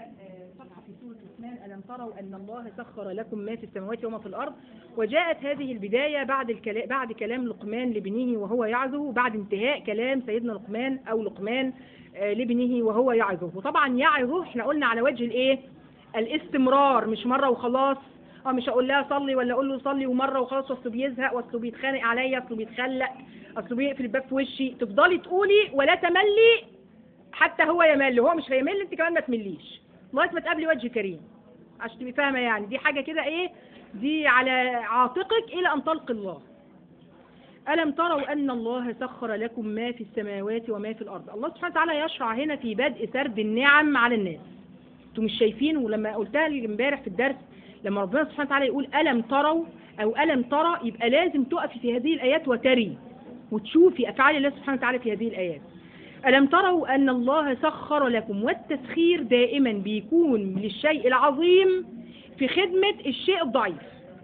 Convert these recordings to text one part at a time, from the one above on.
صفحة في سورة لقمان ألم تروا أن الله سخر لكم ما في السماوات وما في الأرض وجاءت هذه البداية بعد الكلام بعد كلام لقمان لابنه وهو يعظه بعد انتهاء كلام سيدنا لقمان أو لقمان آه، لابنه وهو يعظه وطبعا يعظه احنا قلنا على وجه الايه الاستمرار مش مرة وخلاص اه مش هقول لها صلي ولا اقول له صلي ومره وخلاص اصله بيزهق واصله بيتخانق عليا اصله بيتخلق اصله بيقفل الباب في وشي تفضلي تقولي ولا تملي حتى هو يمل هو مش هيمل انت كمان ما تمليش لغايه ما تقابلي وجه كريم عشان تبقي فاهمه يعني دي حاجه كده ايه دي على عاتقك الى ان تلقي الله ألم تروا أن الله سخر لكم ما في السماوات وما في الأرض الله سبحانه وتعالى يشرع هنا في بدء سرد النعم على الناس انتوا مش شايفين ولما قلتها لي امبارح في الدرس لما ربنا سبحانه وتعالى يقول ألم تروا أو ألم ترى يبقى لازم تقفي في هذه الآيات وتري وتشوفي أفعال الله سبحانه وتعالى في هذه الآيات ألم تروا أن الله سخر لكم والتسخير دائما بيكون للشيء العظيم في خدمة الشيء الضعيف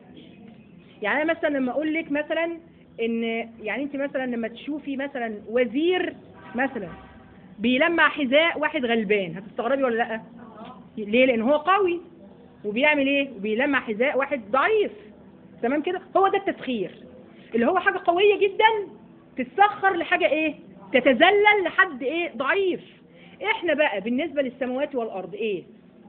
يعني أنا مثلا لما أقول لك مثلا إن يعني أنت مثلا لما تشوفي مثلا وزير مثلا بيلمع حذاء واحد غلبان هتستغربي ولا لأ؟ ليه؟ لأن هو قوي وبيعمل إيه؟ وبيلمع حذاء واحد ضعيف تمام كده؟ هو ده التسخير اللي هو حاجة قوية جدا تتسخر لحاجة إيه؟ تتذلل لحد ايه ضعيف احنا بقى بالنسبة للسماوات والارض ايه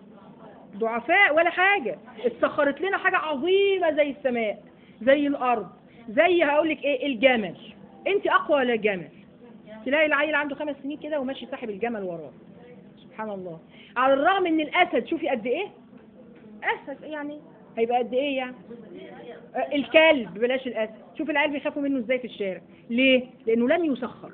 ضعفاء ولا حاجة اتسخرت لنا حاجة عظيمة زي السماء زي الارض زي هقولك ايه الجمل انت اقوى ولا الجمل تلاقي العيل عنده خمس سنين كده وماشي ساحب الجمل وراه سبحان الله على الرغم ان الاسد شوفي قد ايه اسد يعني هيبقى قد ايه يعني آه، الكلب بلاش الاسد شوف العيال بيخافوا منه ازاي في الشارع ليه لانه لم يسخر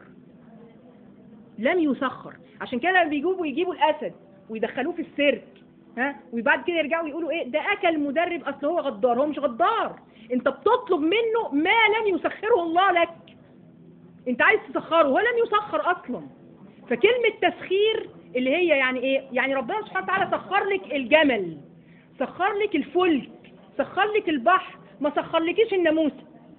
لم يسخر عشان كده لما بيجيبوا يجيبوا الاسد ويدخلوه في السيرك ها وبعد كده يرجعوا يقولوا ايه ده اكل مدرب اصل هو غدار هو مش غدار انت بتطلب منه ما لم يسخره الله لك انت عايز تسخره هو لم يسخر اصلا فكلمة تسخير اللي هي يعني ايه يعني ربنا سبحانه وتعالى سخر لك الجمل سخر لك الفلك سخر لك البحر ما سخر لكيش الناموسه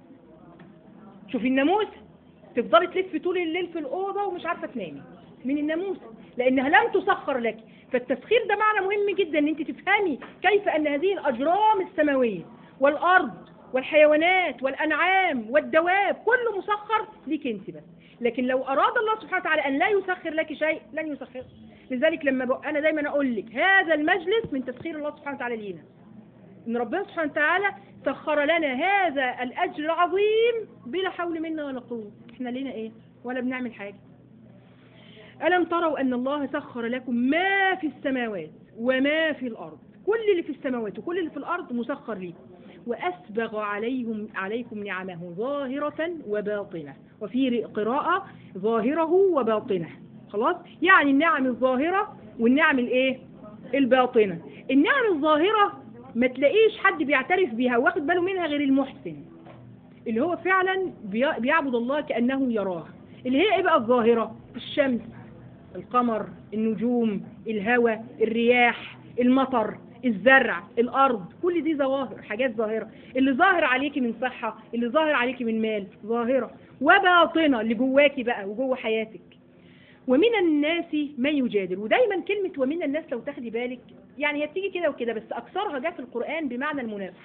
شوفي الناموسه تفضلي تلفي طول الليل في الأوضة ومش عارفة تنامي من الناموس لأنها لم تسخر لك فالتسخير ده معنى مهم جدا ان انت تفهمي كيف ان هذه الأجرام السماوية والأرض والحيوانات والأنعام والدواب كله مسخر ليك انت بس لكن لو أراد الله سبحانه وتعالى أن لا يسخر لك شيء لن يسخر لذلك لما ب... أنا دايما أقول لك هذا المجلس من تسخير الله سبحانه وتعالى لينا ان ربنا سبحانه وتعالى سخر لنا هذا الأجر العظيم بلا حول منا ولا قوة احنا لينا ايه ولا بنعمل حاجة ألم تروا أن الله سخر لكم ما في السماوات وما في الأرض كل اللي في السماوات وكل اللي في الأرض مسخر لكم وأسبغ عليهم عليكم نعمه ظاهرة وباطنة وفي قراءة ظاهره وباطنة خلاص يعني النعم الظاهرة والنعم الايه الباطنة النعم الظاهرة ما تلاقيش حد بيعترف بيها واخد باله منها غير المحسن اللي هو فعلا بي- بيعبد الله كأنه يراه اللي هي ايه بقى الظاهرة الشمس القمر النجوم الهواء الرياح المطر الزرع الارض كل دي ظواهر حاجات ظاهرة اللي ظاهر عليكي من صحة اللي ظاهر عليكي من مال ظاهرة وباطنة اللي جواكي بقى وجوه حياتك ومن الناس من يجادل ودايما كلمة ومن الناس لو تاخدي بالك يعني هي بتيجي كده وكده بس أكثرها جاء في القرآن بمعنى المنافق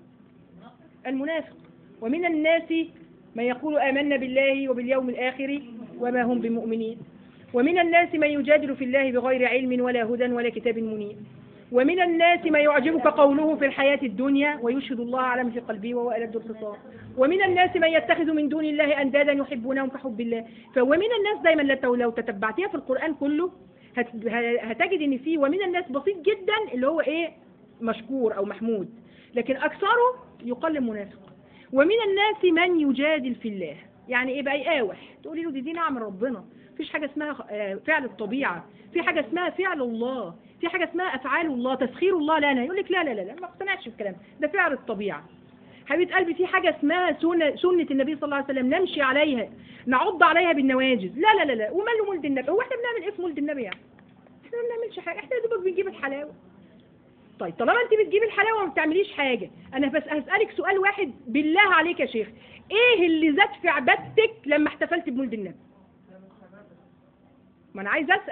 المنافق ومن الناس من يقول آمنا بالله وباليوم الآخر وما هم بمؤمنين ومن الناس من يجادل في الله بغير علم ولا هدى ولا كتاب منير ومن الناس ما يعجبك قوله في الحياة الدنيا ويشهد الله على ما في قلبه وهو ألد الخصام ومن الناس من يتخذ من دون الله أندادا يحبونهم كحب الله فومن الناس دايما لو لو تتبعتيها في القرآن كله هت- هتجد ان فيه ومن الناس بسيط جدا اللي هو ايه مشكور او محمود لكن اكثره يقال منافق ومن الناس من يجادل في الله يعني ايه بقى يقاوح تقولي له دي دي نعم ربنا مفيش حاجه اسمها آه، فعل الطبيعه في حاجه اسمها فعل الله في حاجه اسمها افعال الله تسخير الله لنا يقول لك لا لا لا لا ما اقتنعش بالكلام ده فعل الطبيعه حبيبه قلبي في حاجه اسمها سنه سنه النبي صلى الله عليه وسلم نمشي عليها نعض عليها بالنواجذ لا لا لا لا وماله مولد النبي هو احنا بنعمل ايه في مولد النبي يعني احنا ما بنعملش حاجه احنا يا دوبك بنجيب الحلاوه طيب طالما انت بتجيبي الحلاوه وما بتعمليش حاجه انا بس هسالك سؤال واحد بالله عليك يا شيخ ايه اللي زاد في عبادتك لما احتفلت بمولد النبي ما انا عايز اسال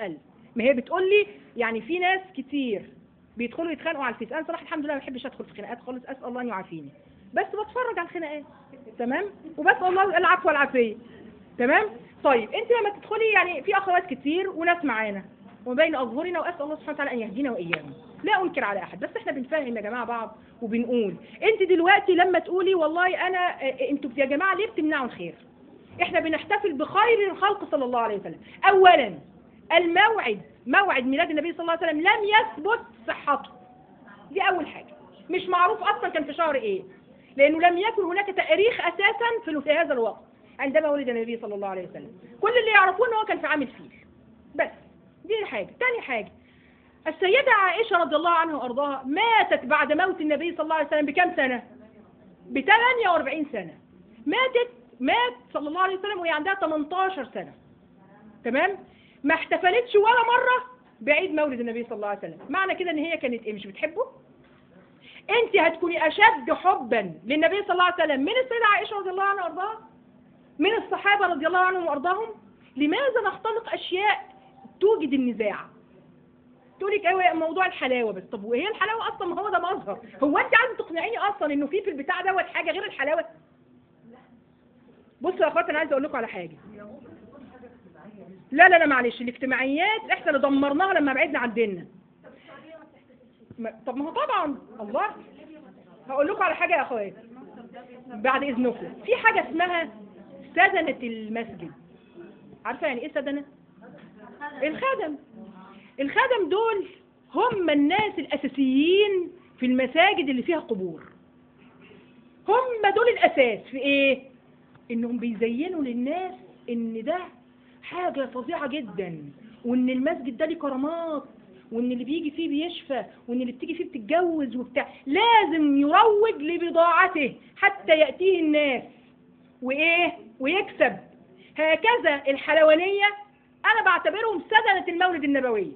ما هي بتقول لي يعني في ناس كتير بيدخلوا يتخانقوا على الفيس انا صراحه الحمد لله ما بحبش ادخل في خناقات خالص اسال الله ان يعافيني بس بتفرج على الخناقات تمام وبسال الله العفو والعافيه تمام طيب انت لما تدخلي يعني في اخوات كتير وناس معانا وبين اظهرنا واسال الله سبحانه وتعالى ان يهدينا واياهم لا انكر على احد بس احنا بنفهم يا جماعه بعض وبنقول انت دلوقتي لما تقولي والله انا اه، انتوا يا جماعه ليه بتمنعوا الخير احنا بنحتفل بخير الخلق صلى الله عليه وسلم اولا الموعد موعد ميلاد النبي صلى الله عليه وسلم لم يثبت صحته دي اول حاجه مش معروف اصلا كان في شهر ايه لانه لم يكن هناك تاريخ اساسا في في هذا الوقت عندما ولد النبي صلى الله عليه وسلم كل اللي يعرفوه ان هو كان في عام الفيل بس دي حاجه تاني حاجه السيدة عائشة رضي الله عنها وأرضاها ماتت بعد موت النبي صلى الله عليه وسلم بكم سنة؟ ب 48 سنة ماتت مات صلى الله عليه وسلم وهي عندها 18 سنة تمام؟ ما احتفلتش ولا مرة بعيد مولد النبي صلى الله عليه وسلم معنى كده ان هي كانت ايه مش بتحبه؟ انت هتكوني اشد حبا للنبي صلى الله عليه وسلم من السيدة عائشة رضي الله عنها وأرضاها من الصحابة رضي الله عنهم وأرضاهم لماذا نختلق أشياء توجد النزاع تقول لك ايوه موضوع الحلاوه بس طب وهي الحلاوه اصلا ما هو ده مظهر هو انت عايزه تقنعيني اصلا انه في في البتاع دوت حاجه غير الحلاوه بصوا يا اخوات انا عايزه اقول لكم على حاجه لا لا لا معلش الاجتماعيات احنا اللي دمرناها لما بعدنا عن ديننا ما- طب ما هو طبعا الله هقول لكم على حاجه يا اخوات بعد اذنكم في حاجه اسمها سدنه المسجد عارفه يعني ايه سدنه الخدم الخدم دول هم الناس الأساسيين في المساجد اللي فيها قبور هم دول الأساس في إيه؟ إنهم بيزينوا للناس إن ده حاجة فظيعة جدا وإن المسجد ده ليه كرامات وإن اللي بيجي فيه بيشفى وإن اللي بتيجي فيه بتتجوز وبتاع لازم يروج لبضاعته حتى يأتيه الناس وإيه؟ ويكسب هكذا الحلوانية أنا بعتبرهم سدنة المولد النبوي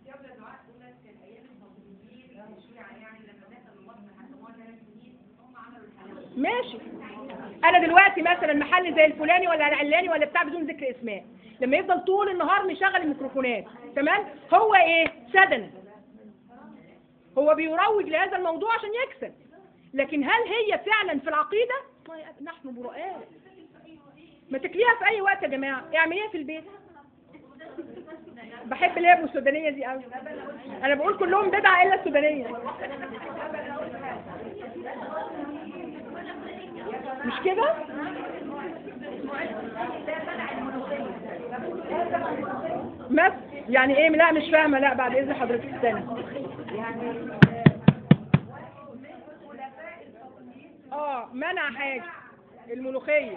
ماشي انا دلوقتي مثلا محل زي الفلاني ولا العلاني ولا بتاع بدون ذكر اسماء لما يفضل طول النهار مشغل الميكروفونات تمام هو ايه سدن هو بيروج لهذا الموضوع عشان يكسب لكن هل هي فعلا في العقيده والله نحن براء ما تكليها في اي وقت يا جماعه اعمليها في البيت بحب اللي هي السودانيه دي قوي انا بقول كلهم بدعه الا السودانيه مش كده بس يعني ايه لا مش فاهمه لا بعد اذن حضرتك استنى اه منع حاجه الملوخيه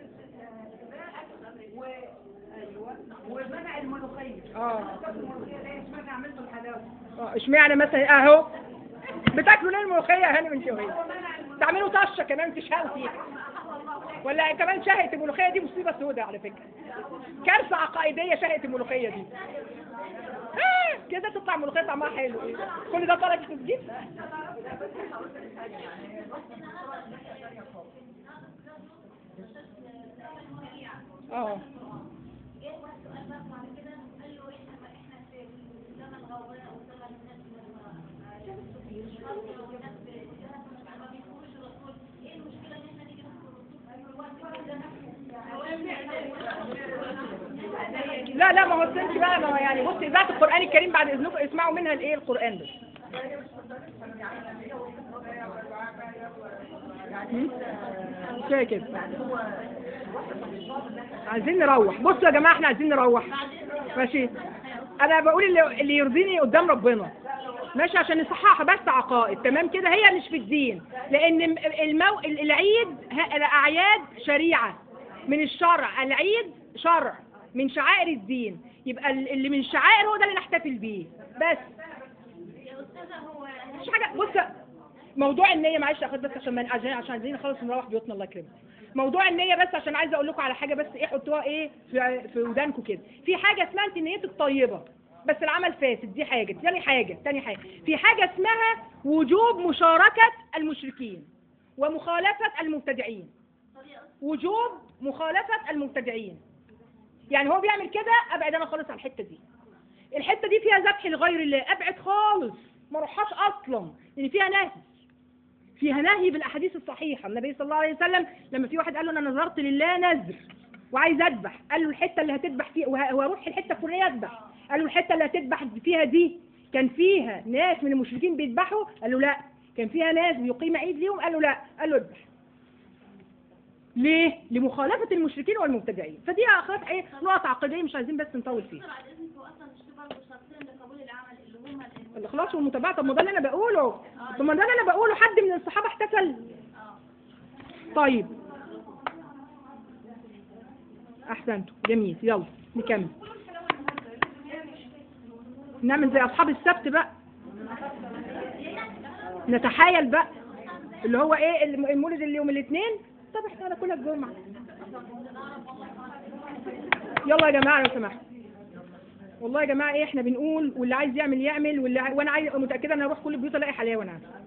ومنع الملوخية اه الملوخية ده اشمعنى عملته الحلاوة اه اشمعنى مثلا اهو بتاكلوا ليه الملوخيه يا هاني من شويه تعملوا طشه كمان تشهقوا فيها ولا كمان شهقه الملوخيه دي مصيبه سوداء على فكره كارثه عقائديه شهقه الملوخيه دي آه كده تطلع ملوخيه طعمها حلو كل ده طالع في تسجيل اه لا لا ما هو السنس بقى ما هو يعني بص اذاعه القران الكريم بعد اذنكم اسمعوا منها الايه القران بس هم؟ كده كده عايزين نروح بصوا يا جماعه احنا عايزين نروح ماشي انا بقول اللي, اللي يرضيني قدام ربنا ماشي عشان نصحح بس عقائد تمام كده هي مش في الدين لان المو... العيد ه- الاعياد شريعه من الشرع العيد شرع من شعائر الدين يبقى ال- اللي من الشعائر هو ده اللي نحتفل بيه بس مش حاجه بص موضوع النية معلش اخد بس عشان ما عشان عشان عايزين نخلص ونروح بيوتنا الله يكرمك موضوع النية بس عشان عايزه اقول لكم على حاجه بس ايه حطوها ايه في في ودانكم كده في حاجه اسمها انت نيتك طيبه بس العمل فاسد دي حاجه تاني حاجه تاني حاجه في حاجه اسمها وجوب مشاركه المشركين ومخالفه المبتدعين وجوب مخالفه المبتدعين يعني هو بيعمل كده ابعد انا خالص عن الحته دي الحته دي فيها ذبح لغير الله ابعد خالص ما اروحهاش اصلا لان فيها نهي فيها نهي بالاحاديث الصحيحه النبي صلى الله عليه وسلم لما في واحد قال له انا نذرت لله نذر وعايز اذبح قال له الحته اللي هتذبح فيها وه- واروح الحته الفلانيه اذبح قال له الحته اللي هتذبح فيها دي كان فيها ناس من المشركين بيذبحوا قال له لا كان فيها ناس بيقيم عيد ليهم قال له لا قال له اذبح ليه؟ لمخالفة المشركين والمبتدعين فدي أخذت إيه نقط عقدية مش عايزين بس نطول فيها بعد اذنك هو اصلا مش برضه شرطين لقبول العمل اللي هما ال- الإخلاص والمتابعة طب ما ده اللي أنا بقوله طب ما ده اللي أنا بقوله حد من الصحابة احتفل طيب أحسنتوا جميل يلا نكمل نعمل زي أصحاب السبت بقى نتحايل بقى اللي هو ايه الم- المولد اللي يوم الاثنين طب احنا هناكلها الجمعة يلا يا جماعة لو سمحتوا والله يا جماعة ايه احنا بنقول واللي عايز يعمل يعمل واللي عاي... وانا عايز متأكدة ان انا اروح كل البيوت الاقي حلاوة انا عارفة.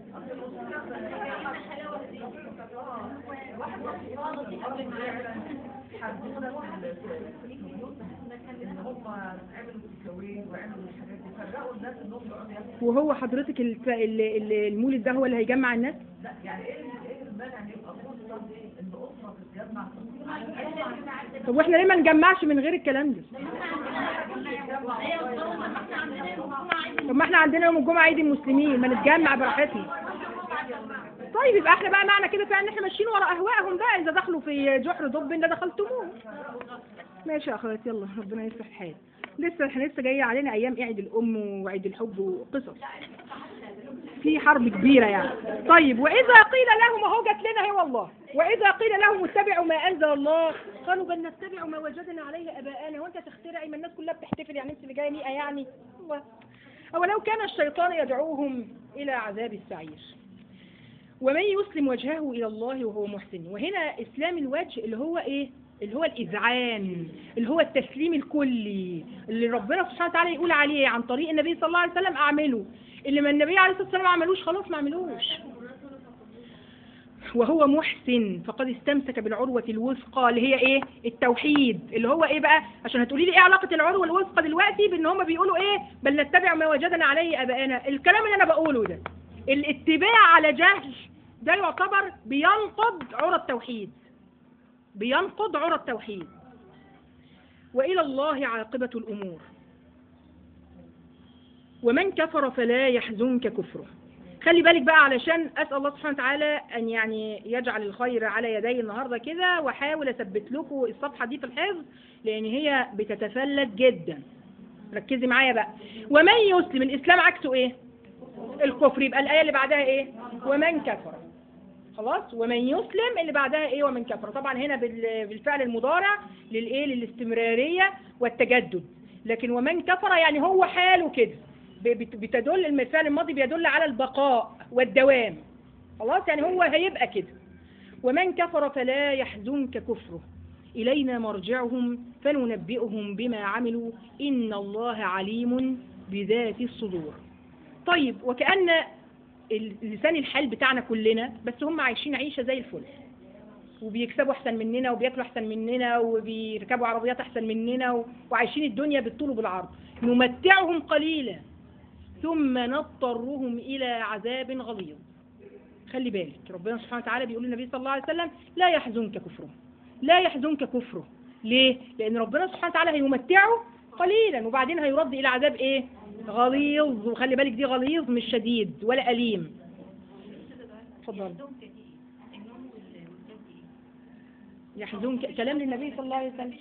وهو حضرتك الف... ال- ال- المولد ده هو اللي هيجمع الناس طب واحنا ليه ما نجمعش من غير الكلام ده طب ما احنا عندنا يوم الجمعة عيد المسلمين ما نتجمع براحتنا طيب يبقى احنا بقى معنى كده فعلا ان احنا ماشيين ورا اهوائهم بقى اذا دخلوا في جحر ضب ده دخلتموه ماشي يا اخواتي يلا ربنا يصلح الحال لسه احنا لسه جاي علينا ايام عيد الام وعيد الحب وقصص في حرب كبيرة يعني طيب وإذا قيل لهم أهو جت لنا هي والله وإذا قيل لهم اتبعوا ما أنزل الله قالوا بل نتبع ما وجدنا عليه آباءنا وأنت تخترعي ما الناس كلها بتحتفل يعني أنت اللي جاية مئة يعني الله أولو كان الشيطان يدعوهم إلى عذاب السعير ومن يسلم وجهه إلى الله وهو محسن وهنا إسلام الوجه اللي هو إيه اللي هو الإذعان اللي هو التسليم الكلي اللي ربنا سبحانه وتعالى يقول عليه عن طريق النبي صلى الله عليه وسلم أعمله اللي ما النبي عليه الصلاة والسلام ما عملوش خلاص ما عملوش وهو محسن فقد استمسك بالعروة الوثقى اللي هي ايه التوحيد اللي هو ايه بقى عشان هتقولي لي ايه علاقة العروة الوثقى دلوقتي بان هم بيقولوا ايه بل نتبع ما وجدنا عليه ابائنا الكلام اللي انا بقوله ده الاتباع على جهل ده يعتبر بينقض عرى التوحيد بينقض عرى التوحيد وإلى الله عاقبة الأمور ومن كفر فلا يحزنك كفره خلي بالك بقى علشان أسأل الله سبحانه وتعالى أن يعني يجعل الخير على يدي النهاردة كده وأحاول أثبت لكم الصفحة دي في الحفظ لأن هي بتتفلت جدا ركزي معايا بقى ومن يسلم الإسلام عكسه إيه؟ الكفر يبقى الآية اللي بعدها إيه؟ ومن كفر خلاص ومن يسلم اللي بعدها ايه ومن كفر طبعا هنا بال- بالفعل المضارع للايه للاستمراريه والتجدد لكن ومن كفر يعني هو حاله كده ب- بت- بتدل الفعل الماضي بيدل على البقاء والدوام خلاص يعني هو هيبقى كده ومن كفر فلا يحزنك كفره إلينا مرجعهم فننبئهم بما عملوا إن الله عليم بذات الصدور طيب وكأن ال- لسان الحال بتاعنا كلنا بس هم عايشين عيشة زي الفل وبيكسبوا احسن مننا وبياكلوا احسن مننا وبيركبوا عربيات احسن مننا و- وعايشين الدنيا بالطول وبالعرض نمتعهم قليلا ثم نضطرهم الى عذاب غليظ خلي بالك ربنا سبحانه وتعالى بيقول للنبي صلى الله عليه وسلم لا يحزنك كفره لا يحزنك كفره ليه لان ربنا سبحانه وتعالى هيمتعه قليلا وبعدين هيرد الى عذاب ايه غليظ وخلي بالك دي غليظ مش شديد ولا اليم اتفضل يحزنك كلام للنبي صلى الله عليه وسلم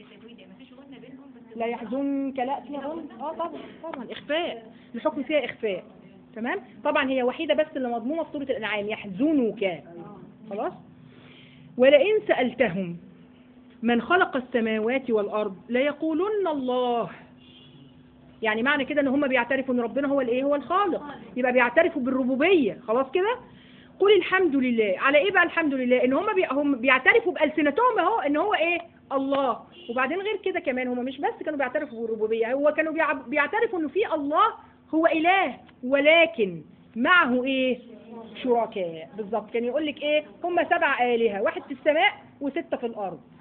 لا يحزنك لا فيها غلط اه طبعا طبعا اخفاء الحكم فيها اخفاء تمام طبعا هي وحيده بس اللي مضمومه في سوره الانعام يحزنك خلاص ولئن سالتهم من خلق السماوات والارض ليقولن الله يعني معنى كده ان هم بيعترفوا ان ربنا هو الايه هو الخالق يبقى بيعترفوا بالربوبيه خلاص كده قل الحمد لله على ايه بقى الحمد لله ان هم بي هم بيعترفوا بالسنتهم اهو ان هو ايه الله وبعدين غير كده كمان هم مش بس كانوا بيعترفوا بالربوبيه هو كانوا بيع- بيعترفوا انه في الله هو اله ولكن معه ايه شركاء بالظبط كان يقول لك ايه هم سبع الهه واحد في السماء وسته في الارض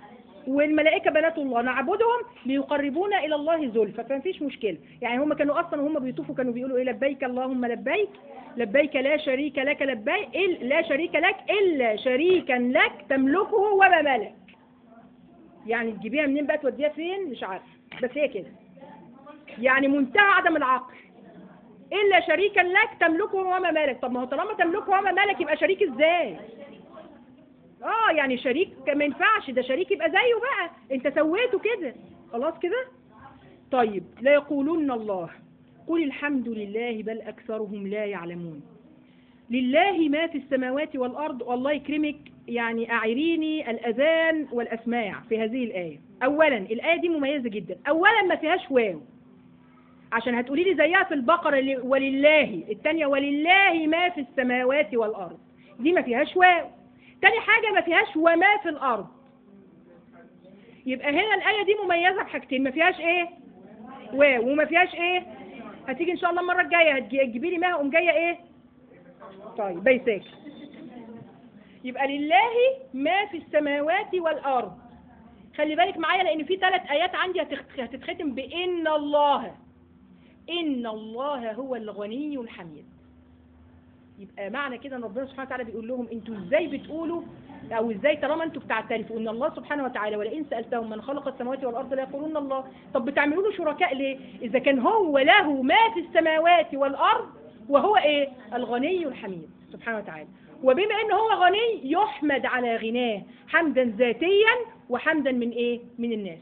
والملائكة بنات الله نعبدهم ليقربونا إلى الله زلفى فما فيش مشكلة يعني هم كانوا أصلا هم بيطوفوا كانوا بيقولوا إيه لبيك اللهم لبيك لبيك لا شريك لك لبيك إل لا شريك لك إلا شريكا لك تملكه وما ملك يعني تجيبيها منين بقى توديها فين مش عارف بس هي كده يعني منتهى عدم العقل إلا شريكا لك تملكه وما ملك طب ما هو طالما تملكه وما ملك يبقى شريك إزاي اه يعني شريك ما ينفعش ده شريك يبقى زيه بقى انت سويته كده خلاص كده طيب لا يقولون الله قل الحمد لله بل اكثرهم لا يعلمون لله ما في السماوات والارض والله يكرمك يعني اعيريني الاذان والاسماع في هذه الايه اولا الايه دي مميزه جدا اولا ما فيهاش واو عشان هتقولي لي زيها في البقره اللي- ولله الثانيه ولله ما في السماوات والارض دي ما فيهاش واو تاني حاجة ما فيهاش وما في الأرض يبقى هنا الآية دي مميزة بحاجتين ما فيهاش إيه واو وما فيهاش إيه هتيجي إن شاء الله المرة الجاية هتجي- هتجيبي لي مها قوم جاية إيه طيب بيساك يبقى لله ما في السماوات والأرض خلي بالك معايا لأن في ثلاث آيات عندي هتخت- هتتختم بإن الله إن الله هو الغني الحميد يبقى معنى كده ان ربنا سبحانه وتعالى بيقول لهم انتوا ازاي بتقولوا او ازاي طالما انتوا بتعترفوا ان الله سبحانه وتعالى ولئن سالتهم من خلق السماوات والارض ليقولون الله طب بتعملوا له شركاء ليه اذا كان هو له ما في السماوات والارض وهو ايه الغني الحميد سبحانه وتعالى وبما ان هو غني يحمد على غناه حمدا ذاتيا وحمدا من ايه من الناس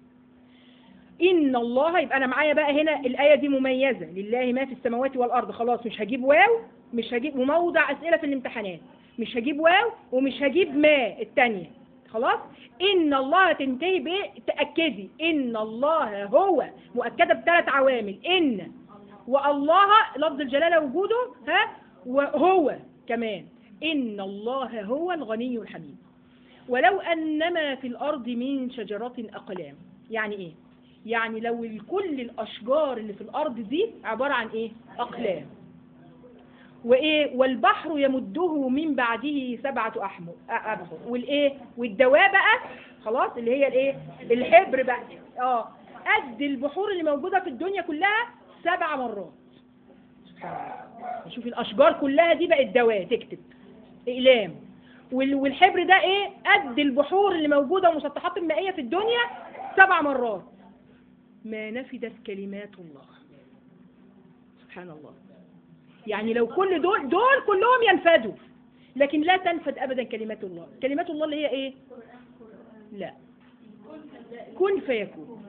إن الله يبقى أنا معايا بقى هنا الآية دي مميزة لله ما في السماوات والأرض خلاص مش هجيب واو مش هجيب وموضع أسئلة في الامتحانات مش هجيب واو ومش هجيب ما التانية خلاص إن الله تنتهي بإيه تأكدي إن الله هو مؤكدة بثلاث عوامل إن والله لفظ الجلالة وجوده ها وهو كمان إن الله هو الغني الحميد ولو أنما في الأرض من شجرة أقلام يعني إيه يعني لو كل الأشجار اللي في الأرض دي عبارة عن إيه أقلام وإيه والبحر يمده من بعده سبعة أحمر أبحر والإيه والدواء بقى خلاص اللي هي الإيه الحبر بقى آه قد البحور اللي موجودة في الدنيا كلها سبع مرات سبحان الله شوف الأشجار كلها دي بقت دواء تكتب إقلام وال- والحبر ده إيه قد البحور اللي موجودة ومسطحات المائية في الدنيا سبع مرات ما نفدت كلمات الله سبحان الله يعني لو كل دول دول كلهم ينفدوا لكن لا تنفد ابدا كلمات الله كلمات الله اللي هي ايه لا كن فيكون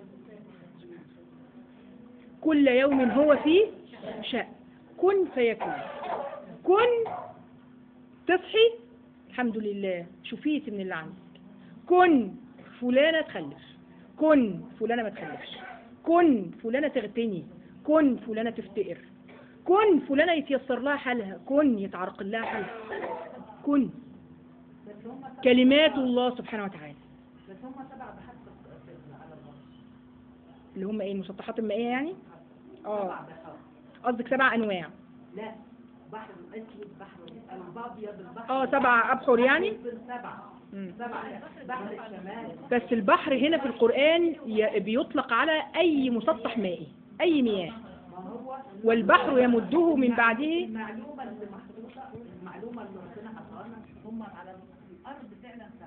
كل يوم هو في شأن كن فيكون كن تصحي الحمد لله شفيت من اللي عندك كن فلانة تخلف كن فلانة ما تخلفش كن فلانة تغتني كن فلانة تفتقر كن فلانة يتيسر لها حالها كن يتعرقل لها حالها كن كلمات الله سبحانه وتعالى بس هم سبع بحث على الله اللي هم ايه المسطحات المائية يعني سبع اه بحار قصدك سبع انواع لا بحر الاسود بحر الابيض البحر اه سبع ابحر يعني سبعة مم. سبعة بحر الشمال بس البحر هنا في القرآن ي- بيطلق على أي مسطح مائي أي مياه ما هو والبحر يمده من بعده المعلومة